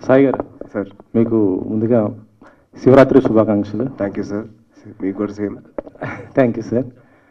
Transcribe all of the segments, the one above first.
సాయి గారు సార్ మీకు ముందుగా శివరాత్రి శుభాకాంక్షలు థ్యాంక్ యూ సార్ మీకు కూడా సేమ్ థ్యాంక్ యూ సార్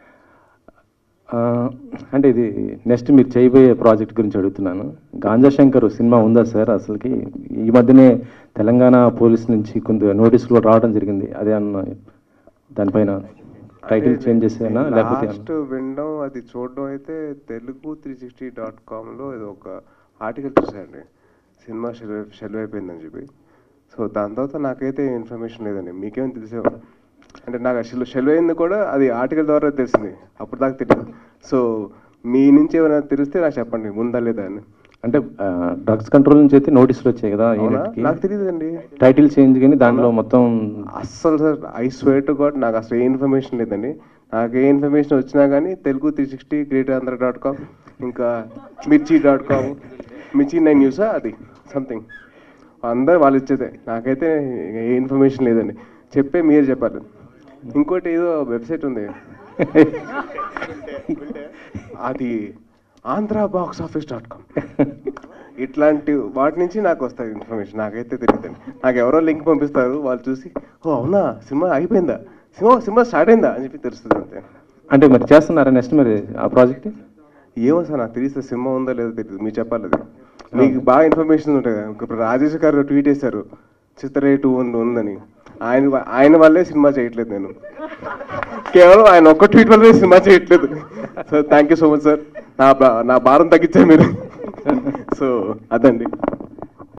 అంటే ఇది నెక్స్ట్ మీరు చేయబోయే ప్రాజెక్ట్ గురించి అడుగుతున్నాను గాంజా శంకర్ సినిమా ఉందా సార్ అసలుకి ఈ మధ్యనే తెలంగాణ పోలీస్ నుంచి కొంత నోటీసులు కూడా రావడం జరిగింది అదే అన్న దానిపైన టైటిల్ చేంజ్ చేసేనా లేకపోతే లాస్ట్ వినడం అది చూడడం అయితే తెలుగు త్రీ సిక్స్టీ డాట్ కామ్లో ఏదో ఒక ఆర్టికల్ చూసానండి సినిమా షెల్ షెల్ అయిపోయిందని చెప్పి సో దాని తర్వాత నాకైతే ఇన్ఫర్మేషన్ లేదండి మీకేం తెలిసే అంటే నాకు అసలు షెల్ అయింది కూడా అది ఆర్టికల్ ద్వారా తెలిసింది అప్పుడు దాకా తెలియదు సో మీ నుంచి ఏమైనా తెలిస్తే నాకు చెప్పండి ఉందా లేదా అని అంటే డ్రగ్స్ కంట్రోల్ నుంచి అయితే నోటీసులు వచ్చాయి కదా అవునా ఈయనకి. నాకు తెలియదండి టైటిల్ చేంజ్ కానీ దానిలో మొత్తం అస్సలు sir I swear to God నాకు అసలు ఏ ఇన్ఫర్మేషన్ లేదండి నాకు ఏ ఇన్ఫర్మేషన్ వచ్చినా కానీ Telugu three sixty great Andhra dot com ఇంకా Mirchi dot com Mirchi nine న్యూసా అది సంథింగ్ అందరు వాళ్ళు ఇచ్చేదే నాకైతే ఏ ఇన్ఫర్మేషన్ లేదండి చెప్పే మీరు చెప్పాలి ఇంకోటి ఏదో వెబ్సైట్ ఉంది అది Andhra box office dot com ఇట్లాంటి వాటి నుంచి నాకు వస్తాయి ఇన్ఫర్మేషన్ నాకైతే తెలియదండి నాకు ఎవరో లింక్ పంపిస్తారు వాళ్ళు చూసి ఓ అవునా సినిమా అయిపోయిందా సినిమా సినిమా స్టార్ట్ అయిందా అని చెప్పి తెలుస్తుంది అంతే అంటే మరి చేస్తున్నారా నెక్స్ట్ మరి ఆ ప్రాజెక్ట్ ఏమో సార్ నాకు తెలిస్తే సినిమా ఉందో లేదో తెలియదు మీరు చెప్పాలి అది మీకు బాగా ఇన్ఫర్మేషన్ ఉంటుంది కదా ఇప్పుడు రాజేష్ గారు ట్వీట్ చేశారు చిత్రరే టూ ఉందని ఆయన వ- ఆయన వల్లే సినిమా చేయట్లేదు నేను కేవలం ఆయన ఒక్క ట్వీట్ వల్లే సినిమా చేయట్లేదు so thank you so much sir నా బా- నా భారం తగ్గించారు మీరు సో అదండి